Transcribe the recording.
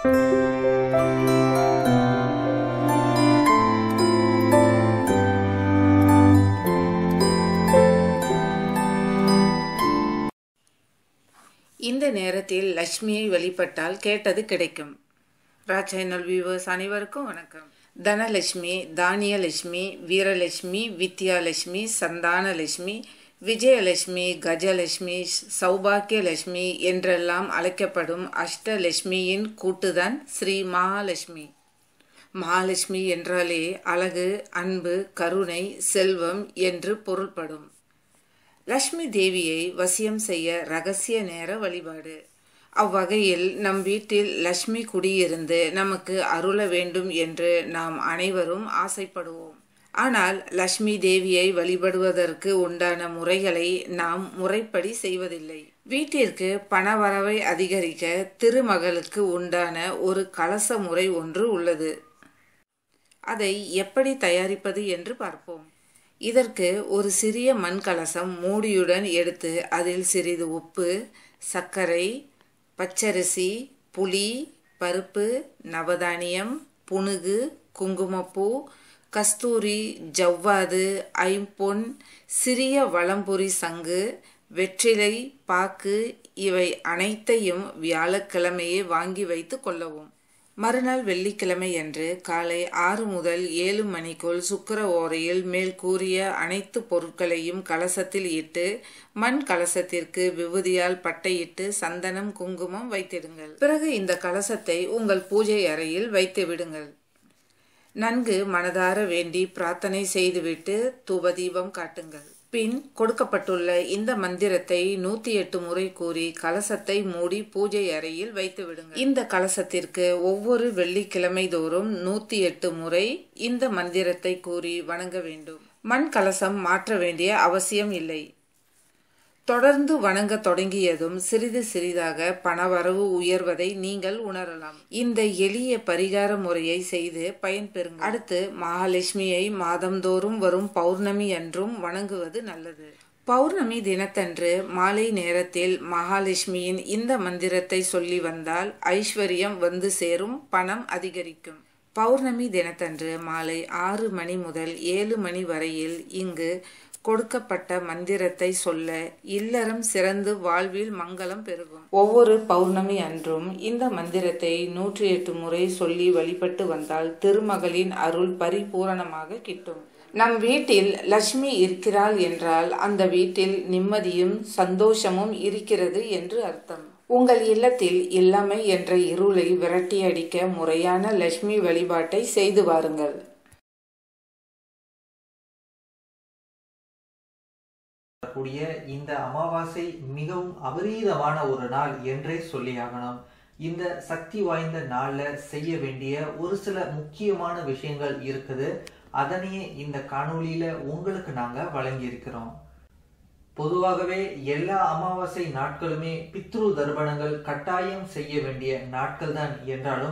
இந்த நேரத்தில் லக்ஷ்மியை வழிபட்டால் கேட்டது கிடைக்கும் ராச்சைனல் வியூவர்ஸ் அனைவருக்கும் வணக்கம் தனலட்சுமி தானியலட்சுமி வீரலட்சுமி வித்யாலட்சுமி சந்தானலட்சுமி விஜயலட்சுமி கஜலட்சுமி சௌபாக்கியலட்சுமி என்றெல்லாம் அழைக்கப்படும் அஷ்டலட்சுமியின் கூட்டுதான் ஸ்ரீ மகாலட்சுமி மகாலட்சுமி என்றாலே அழகு அன்பு கருணை செல்வம் என்று பொருள்படும் லக்ஷ்மி தேவியை வசியம் செய்ய ரகசிய நேர வழிபாடு அவ்வகையில் நம் வீட்டில் லக்ஷ்மி குடியிருந்து நமக்கு அருள வேண்டும் என்று நாம் அனைவரும் ஆசைப்படுவோம் ஆனால் லக்ஷ்மி தேவியை வழிபடுவதற்கு உண்டான முறைகளை நாம் முறைப்படி செய்வதில்லை வீட்டிற்கு பணவரவை அதிகரிக்க திருமகளுக்கு உண்டான ஒரு கலச முறை ஒன்று உள்ளது அதை எப்படி தயாரிப்பது என்று பார்ப்போம் இதற்கு ஒரு சிறிய மண் கலசம் மூடியுடன் எடுத்து அதில் சிறிது உப்பு சர்க்கரை பச்சரிசி புளி பருப்பு நவதானியம் புனுகு குங்குமப்பூ கஸ்தூரி ஜவ்வாது ஐம்பொன் சிறிய வளம்புரி சங்கு வெற்றிலை பாக்கு இவை அனைத்தையும் வியாழக்கிழமையே வாங்கி வைத்து கொள்ளவும் மறுநாள் வெள்ளிக்கிழமை அன்று காலை ஆறு முதல் ஏழு மணிக்குள் சுக்கர ஓரையில் மேல் கூறிய அனைத்து பொருட்களையும் கலசத்தில் இட்டு மண் கலசத்திற்கு விபூதியால் பட்டையிட்டு சந்தனம் குங்குமம் வைத்திடுங்கள் பிறகு இந்த கலசத்தை உங்கள் பூஜை அறையில் வைத்து விடுங்கள் நன்கு மனதார வேண்டி பிரார்த்தனை செய்துவிட்டு தூபதீபம் காட்டுங்கள் பின் கொடுக்கப்பட்டுள்ள இந்த மந்திரத்தை நூத்தி எட்டு முறை கூறி கலசத்தை மூடி பூஜை அறையில் வைத்து விடுங்கள் இந்த கலசத்திற்கு ஒவ்வொரு வெள்ளிக்கிழமை தோறும் நூத்தி எட்டு முறை இந்த மந்திரத்தை கூறி வணங்க வேண்டும் மண் கலசம் மாற்ற வேண்டிய அவசியம் இல்லை தொடர்ந்து வணங்க தொடங்கியதும் சிறிது சிறிதாக பணவரவு உயர்வதை நீங்கள் உணரலாம் இந்த எளிய பரிகார முறையை செய்து பயன்பெறுங்கள் அடுத்து மகாலட்சுமியை மாதந்தோறும் வரும் பௌர்ணமி அன்றும் வணங்குவது நல்லது பௌர்ணமி தினத்தன்று மாலை நேரத்தில் மகாலட்சுமியின் இந்த மந்திரத்தை சொல்லி வந்தால் ஐஸ்வர்யம் வந்து சேரும் பணம் அதிகரிக்கும் பௌர்ணமி தினத்தன்று மாலை ஆறு மணி முதல் ஏழு மணி வரையில் இங்கு கொடுக்கப்பட்ட மந்திரத்தை சொல்ல இல்லறம் சிறந்து வாழ்வில் மங்களம் பெருகும் ஒவ்வொரு பௌர்ணமி அன்றும் இந்த மந்திரத்தை நூற்றி எட்டு முறை சொல்லி வழிபட்டு வந்தால் திருமகளின் அருள் பரிபூரணமாக கிட்டும் நம் வீட்டில் லட்சுமி இருக்கிறாள் என்றால் அந்த வீட்டில் நிம்மதியும் சந்தோஷமும் இருக்கிறது என்று அர்த்தம் உங்கள் இல்லத்தில் இல்லாமை என்ற இருளை விரட்டி அடிக்க முறையான லட்சுமி வழிபாட்டை செய்து வாருங்கள் கூடிய இந்த அமாவாசை மிகவும் அபரீதமான ஒரு நாள் என்றே சொல்லியாகணும் இந்த சக்தி வாய்ந்த நாள்ல செய்ய வேண்டிய ஒரு சில முக்கியமான விஷயங்கள் இருக்குது அதனையே இந்த காணொளியில உங்களுக்கு நாங்க வழங்கி இருக்கிறோம் பொதுவாகவே எல்லா அமாவாசை நாட்களுமே பித்ரு தர்ப்பணங்கள் கட்டாயம் செய்ய வேண்டிய நாட்கள் தான் என்றாலும்